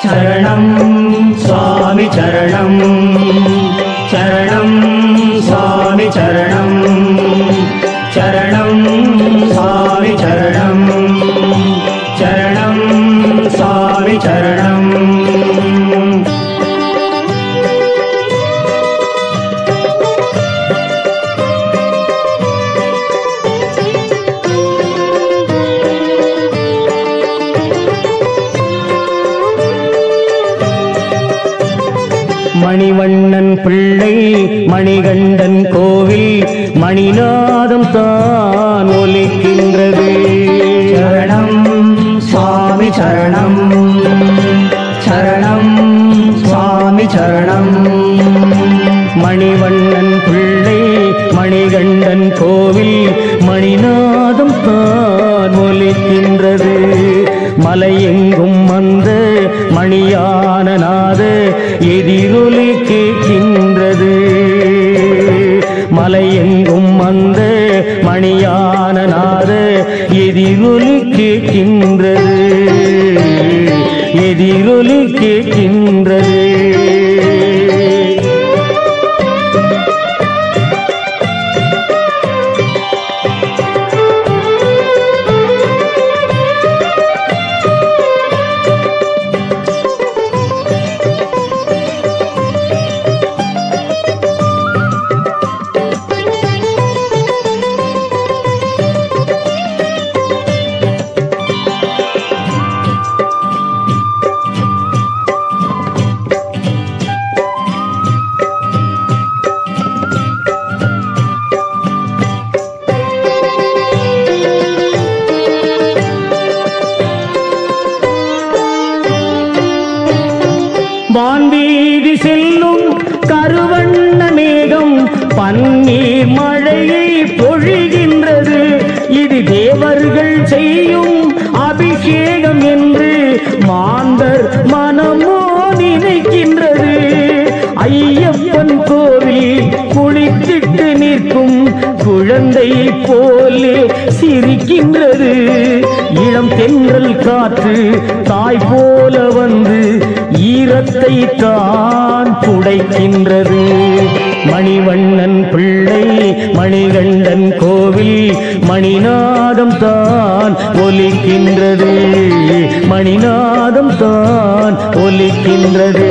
சரணம் சுவாமி சரணம் சரணம் சுவாமி சரணம் சரணம் சுவாமி சரணம் சரணம் சுவாமி சரணம் மணிவண்ணன் பிள்ளை மணிகண்டன் கோவில் மணிநாதம் தான் ஒலிக்கின்றது சரணம் சுவாமி சரணம் சரணம் சுவாமி சரணம் மணிவண்ணன் பிள்ளை மணிகண்டன் கோவில் மணிநாதம் தான் ஒலிக்கின்றது மலையெங்கும் அந்த மணியான நாத எதிரொலி கேட்கின்றது மலையெங்கும் அந்த மணியான நாத எதிரொலி கேட்கின்றது எதிரொலி கேட்கின்றது வான்வீதி செல்லும் கருவண்ண மேகம் பன்னீர் மழையை பொழிகின்றது இது தேவர்கள் செய்யும் அபிஷேகம் என்று மாந்தர் மனமோ நினைக்கின்றது ஐயப்பன் கோவில் குளித்திட்டு நிற்கும் குழந்தை போலே சிரிக்கின்றது இளம் தென்றல் காற்று தாய் போல வந்து ஈரத்தை தான் புடைக்கின்றது மணிவண்ணன் பிள்ளை மணிகண்டன் கோவில் மணிநாதம் தான் ஒலிக்கின்றது மணிநாதம் தான் ஒலிக்கின்றது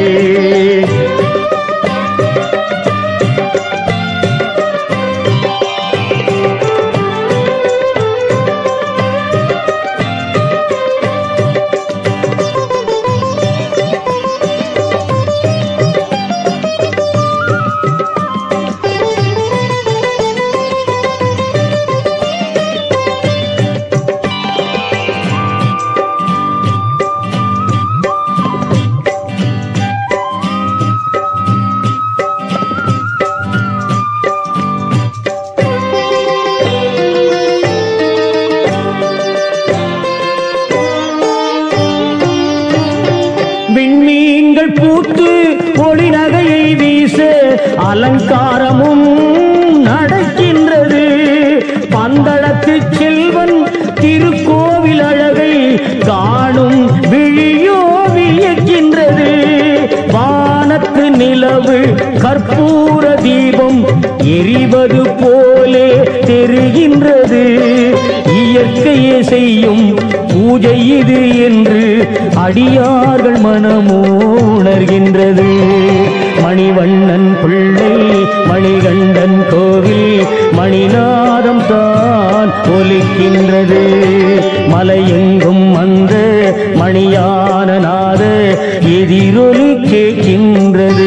விண்மீன்கள் பூத்து ஒளி நகையை வீச அலங்காரமும் நடக்கின்றது பந்தளத்து செல்வன் திருக்கோவில் அழகை காணும் விழியோ வியக்கின்றது வானத்து நிலவு கற்பூர தீபம் எரிவது போலே தெரிகின்றது இயற்கையே செய்யும் பூஜை இது என்று அடியார்கள் மனமோ உணர்கின்றது மணிவண்ணன் பிள்ளை மணிகண்டன் கோவில் மணிநாதம் தான் ஒலிக்கின்றது மலையெங்கும் அந்த மணியான நாத எதிரொலி கேட்கின்றது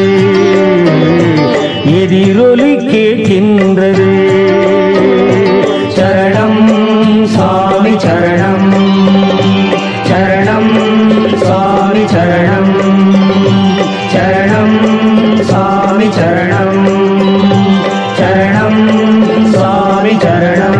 எதிரொலி கேட்கின்றது சரணம் சாமி சரணம் சரணம் சாமி சரணம் சரணம் சாமி சரணம் சரணம் சாமி சரணம்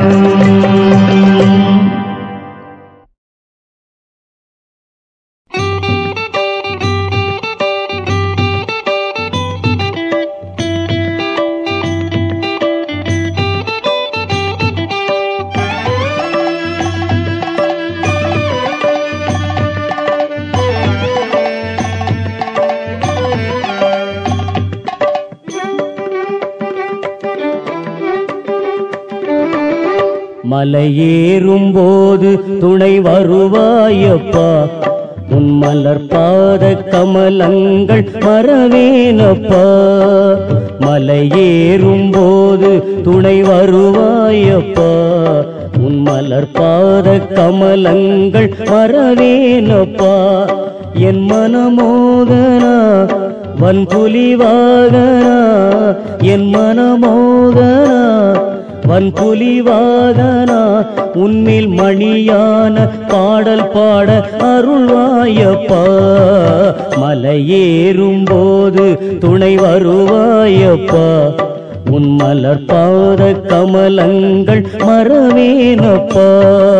மலையேறும் போது துணை வருவாயப்பா உன் மலர் பாத கமலங்கள் மறவேனப்பா மலையேறும் போது துணை வருவாயப்பா உன் மலர் பாத கமலங்கள் மறவேனப்பா என் மனமோகனா வன்புலி வாகனா என் மனமோகனா வன்புலி வாகனா உன்னில் மணியான பாடல் பாட அருள்வாயப்பா மலையேறும் போது துணை வருவாயப்பா உன் மலர் பாத கமலங்கள் மறவேனப்பா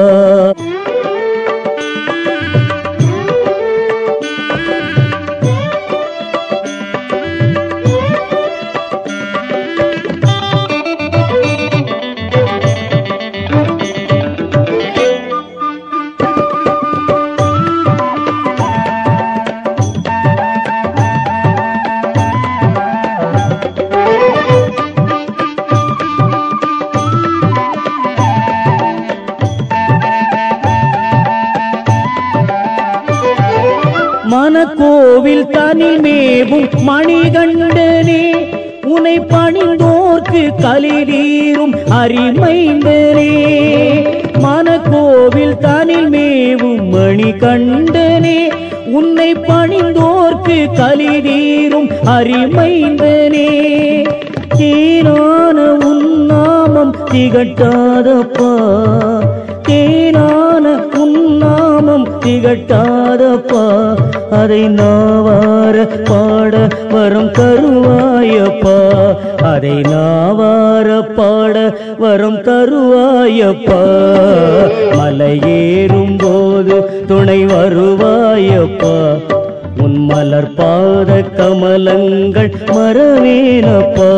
மனக்கோவில் தனில் மேவும் மணிகண்டனே உனை பணிந்தோர்க்கு கலிதீரும் அரிமைந்தனே மனக்கோவில் தனில் மேவும் மணிகண்டனே உன்னை பணிந்தோர்க்கு கலிதீரும் அரிமைந்தனே தேனான உன் நாமம் திகட்டாதப்பா தேனான உன் நாமம் திகட்டாதப்பா அதை நாவார பாட வரம் தருவாயப்பா அதை நாவார பாட வரம் தருவாயப்பா மலையேறும் போது துணை வருவாயப்பா உன் மலர் பாத கமலங்கள் மறவேனப்பா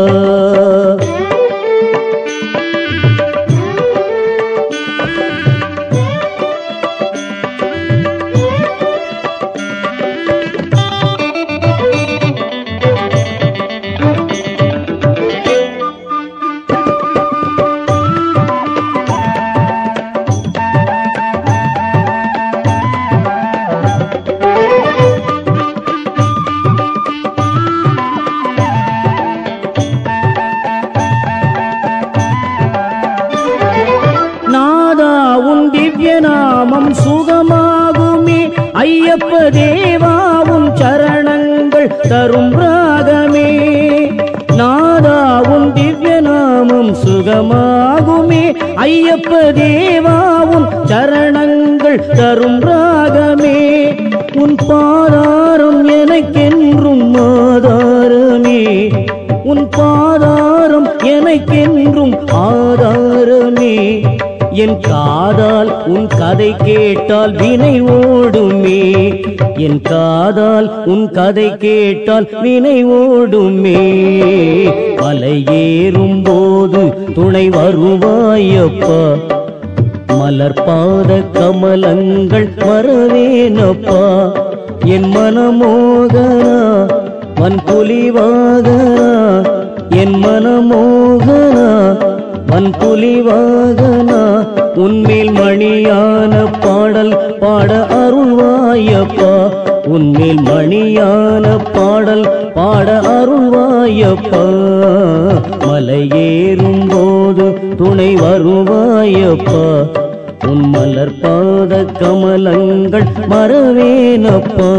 நாதா உன் திவ்ய நாமம் சுகமாகுமே ஐயப்ப தேவா உன் சரணங்கள் தரும் ராகமே நாதா உன் திவ்ய நாமம் சுகமாகுமே ஐயப்ப தேவா உன் சரணங்கள் தரும் ராகமே உன் பாதாரம் எனக்கென்றும் ஆதாரமே உன் பாதாரம் எனக்கென்றும் ஆதாரமே என் காதால் உன் கதை கேட்டால் வினை ஓடுமே என் காதால் உன் கதை கேட்டால் வினை ஓடுமே மலை ஏறும் போது துணை வருவாயப்பா மலர் பாத கமலங்கள் மறவேனப்பா என் மனமோகனா வன்புலி வாகனா என் மனமோகனா வன்புலி வாகனா உன்மேல் மணியான பாடல் பாட அருள்வாயப்பா உன்மேல் மணியான பாடல் பாட அருள்வாயப்பா மலையேறும் போது துணை வருவாயப்பா உன் மலர் பாத கமலங்கள் மறவேனப்பா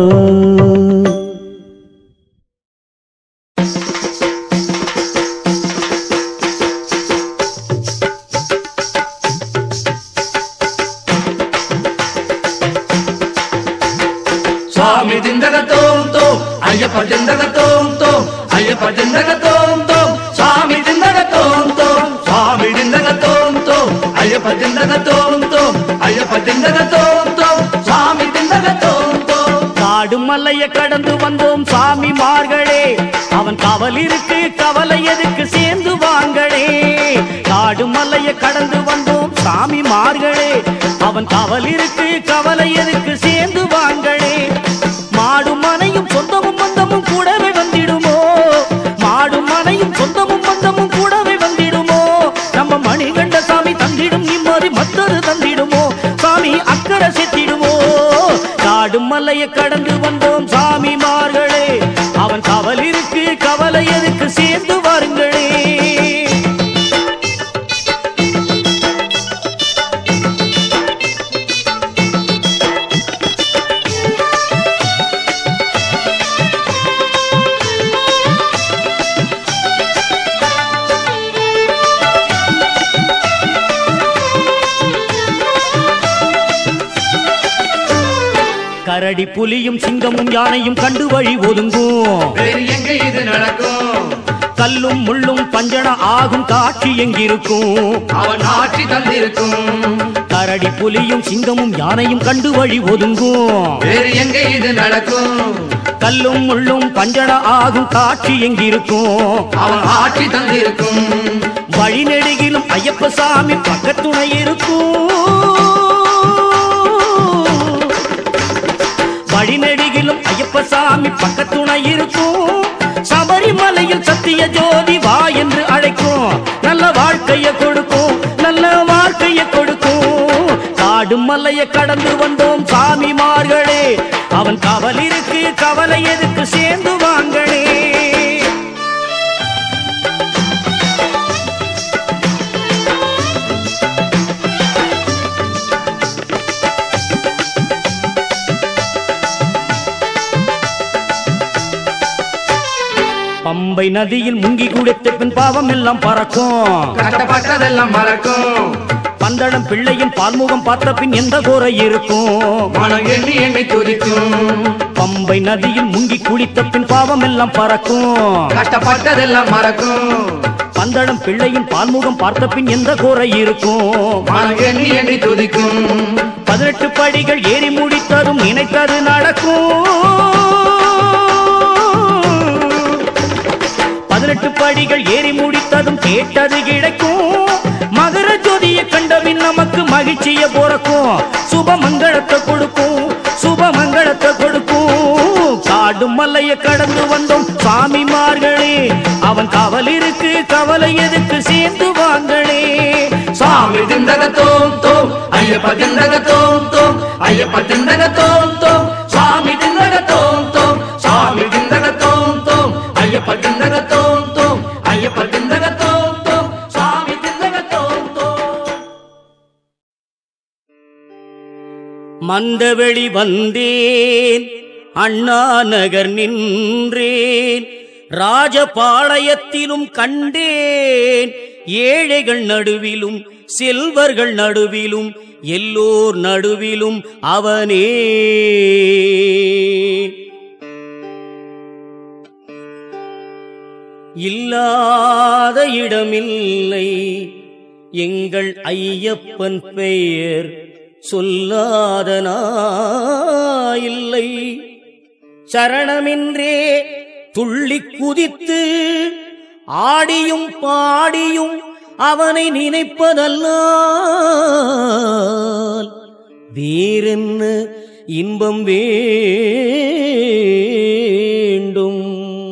స్వామి దిందగ తోం తోం అయ్యప్ప దిందగ తోం తోం అయ్యప్ప దిందగ తోం తోం స్వామి దిందగ తోం తోం స్వామి దిందగ తోం తోం అయ్యప్ప దిందగ తోం తోం అయ్యప్ప దిందగ తోం తోం స్వామి దిందగ తోం తోం காடு மலைய கடந்து வந்தோம் சாமி மார்களே அவன் கவல் இருக்கு கவலை எதுக்கு சேர்ந்து வாங்களே காடு மலைய கடந்து வந்தோம் சாமி மார்களே அவன் கவல் இருக்கு கவலை எதுக்கு சேர்ந்து வாங்களே மாடும் மனையும் சொந்தமும் பந்தமும் கூடவே வந்திடுமோ மாடும் மனையும் சொந்தமும் பந்தமும் கூடவே வந்திடுமோ நம்ம மணிகண்ட சாமி தந்திடும் நிம்மதி மலையை கடந்து வந்தோம் சாமிமார்களே அவன் கவல் இருக்கு கவலை எதுக்கு சேர்ந்து வாருங்களே கரடி புலியும் சிங்கமும் யானையும் கண்டு வழி ஒதுங்கும் வேறு எங்க இது நடக்கும் கல்லும் முள்ளும் பஞ்சன ஆகும் காட்சி எங்கிருக்கும் அவன் ஆட்சி தந்திருக்கும் கரடி புலியும் சிங்கமும் யானையும் கண்டு வழி ஒதுங்கும் வேறு எங்க இது நடக்கும் கல்லும் முள்ளும் பஞ்சன ஆகும் காட்சி எங்கிருக்கும் அவன் ஆட்சி தந்திருக்கும் வழி நெடுகிலும் ஐயப்ப சாமி பக்கத்துணை இருக்கும் வழி நெடுகிலும் ஐயப்ப சாமி பக்கத்துணை இருக்கும் சபரிமலையில் சத்திய ஜோதி வா என்று அழைக்கும் நல்ல வாழ்க்கைய கொடுக்கும் நல்ல வாழ்க்கைய கொடுக்கும் காடு மலையை கடந்து வந்தோம் சாமிமார்களே அவன் கவல் இருக்கு கவலை எதுக்கு சேர்ந்து வாங்களே பம்பை நதியில் முங்கி குடித்த பின் பாவம் எல்லாம் பறக்கும் கஷ்டப்பட்டதெல்லாம் மறக்கும் பந்தளம் பிள்ளையின் பால்முகம் பார்த்த பின் எந்த குறை இருக்கும் மனம் எண்ணி எண்ணி துதிக்கும் பம்பை நதியில் முங்கி குளித்த பின் பாவம் எல்லாம் பறக்கும் கஷ்டப்பட்டதெல்லாம் மறக்கும் பந்தளம் பிள்ளையின் பால்முகம் பார்த்த பின் எந்த குறை இருக்கும் மனம் எண்ணி எண்ணி துதிக்கும் பதினெட்டு படிகள் ஏறி முடித்ததும் நினைத்தது நடக்கும் பதினெட்டு படிகள் ஏறி முடித்ததும் கேட்டது கிடைக்கும் மகர ஜோதியை கண்டபின் நமக்கு மகிழ்ச்சிய பிறக்கும் சுப மங்களத்தை கொடுக்கும் சுப மங்களத்தை கொடுக்கும் காடு மலையை கடந்து வந்தோம் சாமிமார்களே அவன் கவல் இருக்கு கவலை எதுக்கு சேர்ந்து வாங்களே சாமி திந்தக தோம் தோம் ஐயப்ப திந்தக தோம் தோம் ஐயப்ப திந்தக தோம் தோம் சாமி திந்தக தோம் தோம் சாமி திந்தக தோம் தோம் ஐயப்ப திந்தக தோம் தோம் ஐயப்ப திந்தக தோம் தோம் சாமி திந்தக தோம் தோம் மந்தவெளி வந்தேன் அண்ணா நகர் நின்றேன் ராஜபாளையத்திலும் கண்டேன் ஏழைகள் நடுவிலும் செல்வர்கள் நடுவிலும் எல்லோர் நடுவிலும் அவனே இல்லாத இடமில்லை எங்கள் ஐயப்பன் பெயர் சொல்லாத இல்லை சரணமின்றே துள்ளி குதித்து ஆடியும் பாடியும் அவனை நினைப்பதல்ல வேறென்ன இன்பம் வேண்டும்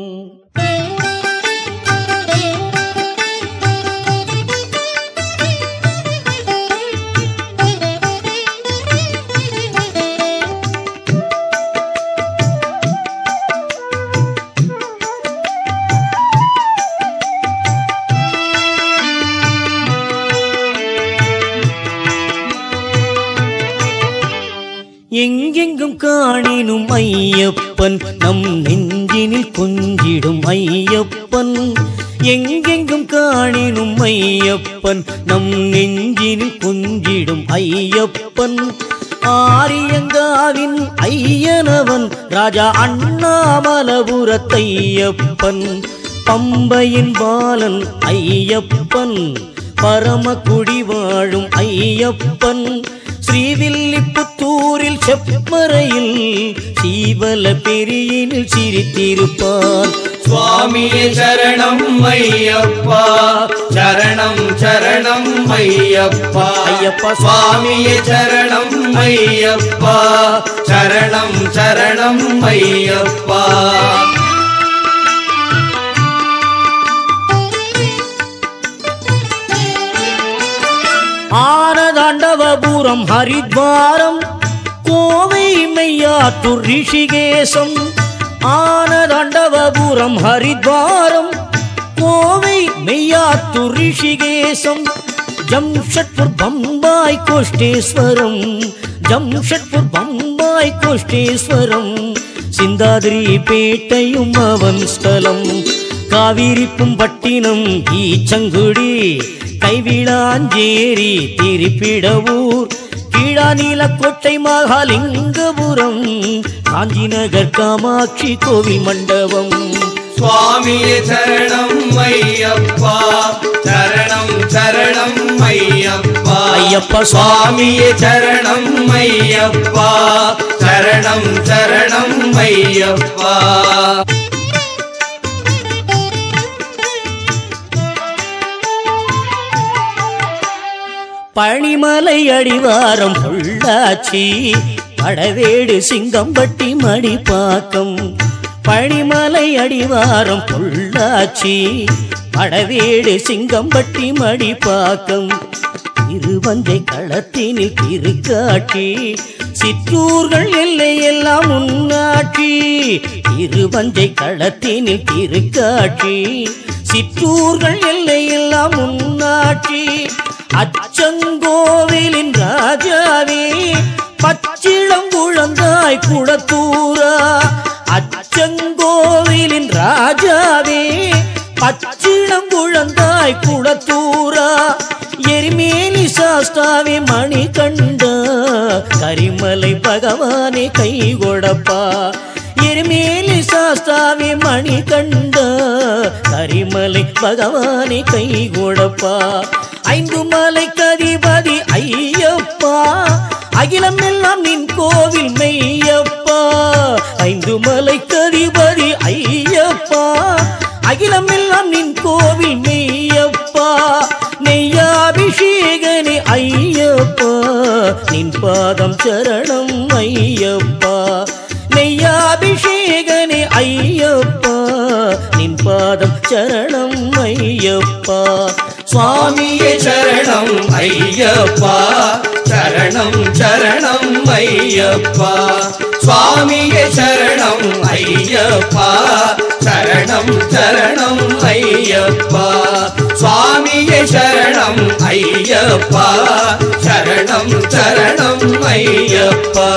எங்கெங்கும் காணினும் ஐயப்பன் நம் நெஞ்சினில் கொஞ்சிடும் ஐயப்பன் எங்கெங்கும் காணினும் ஐயப்பன் நம் நெஞ்சினில் கொஞ்சிடும் ஐயப்பன் ஆரியங்காவின் ஐயனவன் ராஜா அண்ணாமலபுரத்தையப்பன் பம்பையின் பாலன் ஐயப்பன் பரமக்குடி வாழும் ஐயப்பன் ஸ்ரீவில்லிபுத்தூரில் செப்பறையில் சீவல பெரியினில் சிரித்திருப்பான் சுவாமியே சரணம் ஐயப்பா சரணம் சரணம் ஐயப்பா ஐயப்பா சுவாமியே சரணம் ஐயப்பா சரணம் சரணம் ஐயப்பா ஆனதாண்டவபுரம் ஹரித்வாரம் கோவை மெய்யாத்தூர் ரிஷிகேசம் ஆனதாண்டவபுரம் ஹரித்வாரம் கோவை மெய்யாத்தூர் ரிஷிகேசம் ஜம்ஷட்பூர் பம்பாய் கோஷ்டேஸ்வரம் ஜம்ஷட்பூர் பம்பாய் கோஷ்டேஸ்வரம் சிந்தாதிரி பேட்டையும் அவன் ஸ்தலம் காவிரிப்பும் பட்டினம் ஈச்சங்குடி கைவிளாஞ்சேரி திருப்பிடவூர் கீழாநீலக்கோட்டை மகாலிங்கபுரம் காஞ்சி நகர் காமாட்சி கோவில் மண்டபம் சுவாமியே சரணம் ஐயப்பா சரணம் சரணம் ஐயப்பா ஐயப்பா சுவாமி சுவாமியே சரணம் ஐயப்பா சரணம் சரணம் ஐயப்பா பனிமலை அடிவாரம் பொள்ளாச்சி படவேடு சிங்கம்பட்டி மடிப்பாக்கம் பனிமலை அடிவாரம் பொள்ளாச்சி படவேடு சிங்கம்பட்டி மடிப்பாக்கம் திருவஞ்சை களத்தினில் திருக்காட்சி சிற்றூர்கள் எல்லையெல்லாம் முன்னாட்சி திருவஞ்சை களத்தினில் திருக்காட்சி சிற்றூர்கள் எல்லையெல்லாம் முன்னாட்சி அச்சங்கோவிலின் ராஜாவே பச்சிளம் குழந்தாய் குடத்தூரா அச்சங்கோவிலின் ராஜாவே பச்சிளம் குழந்தாய் குடத்தூரா எரிமேலி சாஸ்தாவே மணி கண்டா கரிமலை பகவானே கை கொடப்பா எரிமேலி சாஸ்தாவே மணி கண்டா கரிமலை பகவானே கை கொடப்பா ஐந்து மலை கதிபதி ஐயப்பா அகிலம் எல்லாம் நின் கோவில் மெய்யப்பா ஐந்து மலை கதிபதி ஐயப்பா அகிலம் எல்லாம் நின் கோவில் மெய்யப்பா நெய்யாபிஷேகனே ஐயப்பா நின் பாதம் சரணம் ஐயப்பா நெய்யாபிஷேகனே ஐயப்பா நின் பாதம் சரணம் ஐயப்பா சுவாமியே சரணம் ஐயப்பா சரணம் சரணம் ஐயப்பா சுவாமியே சரணம் ஐயப்பா சரணம் சரணம் ஐயப்பா சுவாமியே சரணம் ஐயப்பா சரணம் சரணம் ஐயப்பா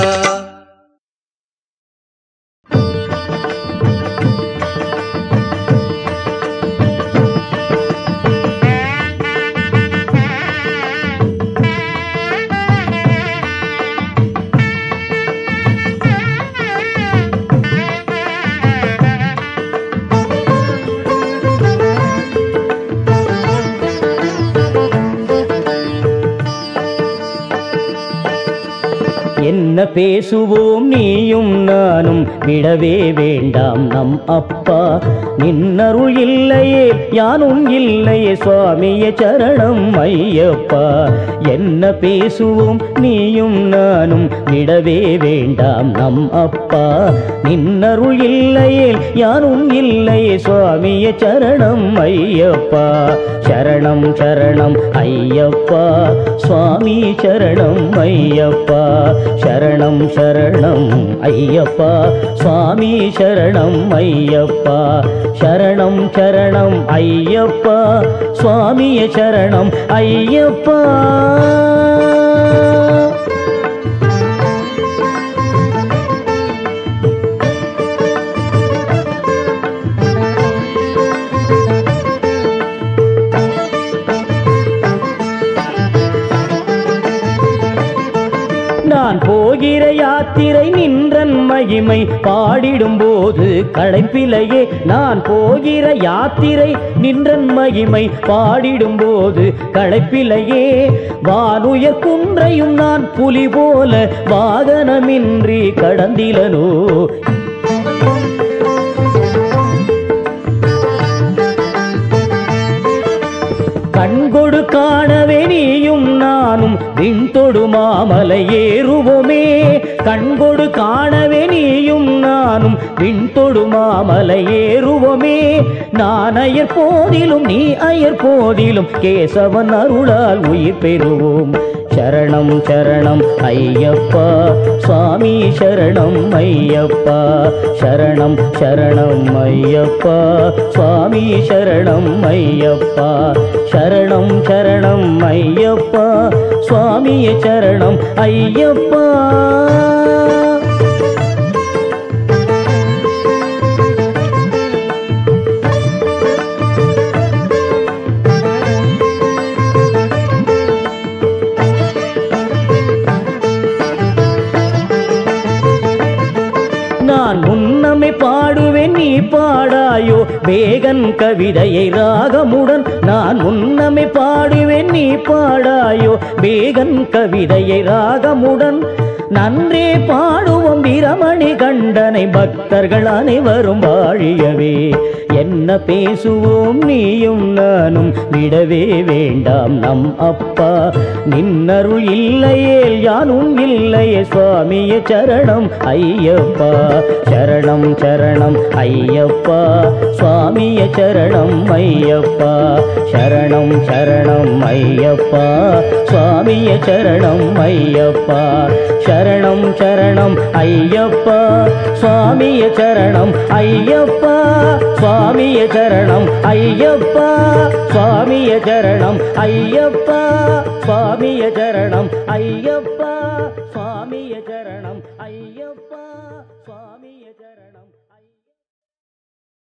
என்ன பேசுவோம் நீயும் நானும் விடவே வேண்டாம் நம் அப்பா நின்னருள் இல்லையே யானும் இல்லையே சுவாமிய சரணம் ஐயப்பா என்ன பேசுவோம் நீயும் நானும் விடவே வேண்டாம் நம் அப்பா நின்னருள் இல்லையே யானும் இல்லையே சுவாமிய சரணம் ஐயப்பா சரணம் சரணம் ஐயப்பா சுவாமி சரணம் ஐயப்பா சரணம் சரணம் ஐயப்பா சுவாமி சரணம் ஐயப்பா சரணம் சரணம் ஐயப்பா சுவாமிய சரணம் ஐயப்பா நான் போகிற யாத்திரை நின்றன் மகிமை பாடிடும்போது களைப்பிலையே நான் போகிற யாத்திரை நின்றன் மகிமை பாடிடும்போது களைப்பிலையே வானுயர் குன்றையும் நான் புலி போல வாகனமின்றி கடந்திலனோ கண்கொடு காணவே நீயும் நானும் விண்தொடு மாமலை ஏறுவோமே கண்கொடு காணவே நீயும் நானும் விண்தொடு மாமலை ஏறுவோமே நான் அயர் போதிலும் நீ அயர் போதிலும் கேசவன் அருளால் உயிர் பெறுவோம் சரணம் சரணம் ஐயப்பா சுவாமி சரணம் ஐயப்பா சரணம் சரணம் ஐயப்பா சுவாமி சரணம் ஐயப்பா சரணம் சரணம் ஐயப்பா சுவாமியே சரணம் ஐயப்பா நான் முன்னமே பாடுவேன் நீ பாடாயோ வேகன் கவிதையை ராகமுடன் நான் முன்னமே பாடுவேன் நீ பாடாயோ வேகன் கவிதையை ராகமுடன் நன்றே பாடுவோம் வீரமணி கண்டனை பக்தர்கள் அனைவரும் வாழியவே என்ன பேசுவோம் நீயும் நானும் விடவே வேண்டாம் நம் அப்பா நின்னருள் இல்லையே யானும் இல்லையே சுவாமிய சரணம் ஐயப்பா சரணம் சரணம் ஐயப்பா சுவாமிய சரணம் ஐயப்பா சரணம் சரணம் ஐயப்பா சுவாமிய சரணம் ஐயப்பா சரணம் சரணம் ஐயப்பா சுவாமிய சரணம் ஐயப்பா சுவாமிய சரணம் ஐயப்பா சுவாமிய சரணம் ஐயப்பா சுவாமிய சரணம் ஐயப்பா சுவாமிய சரணம்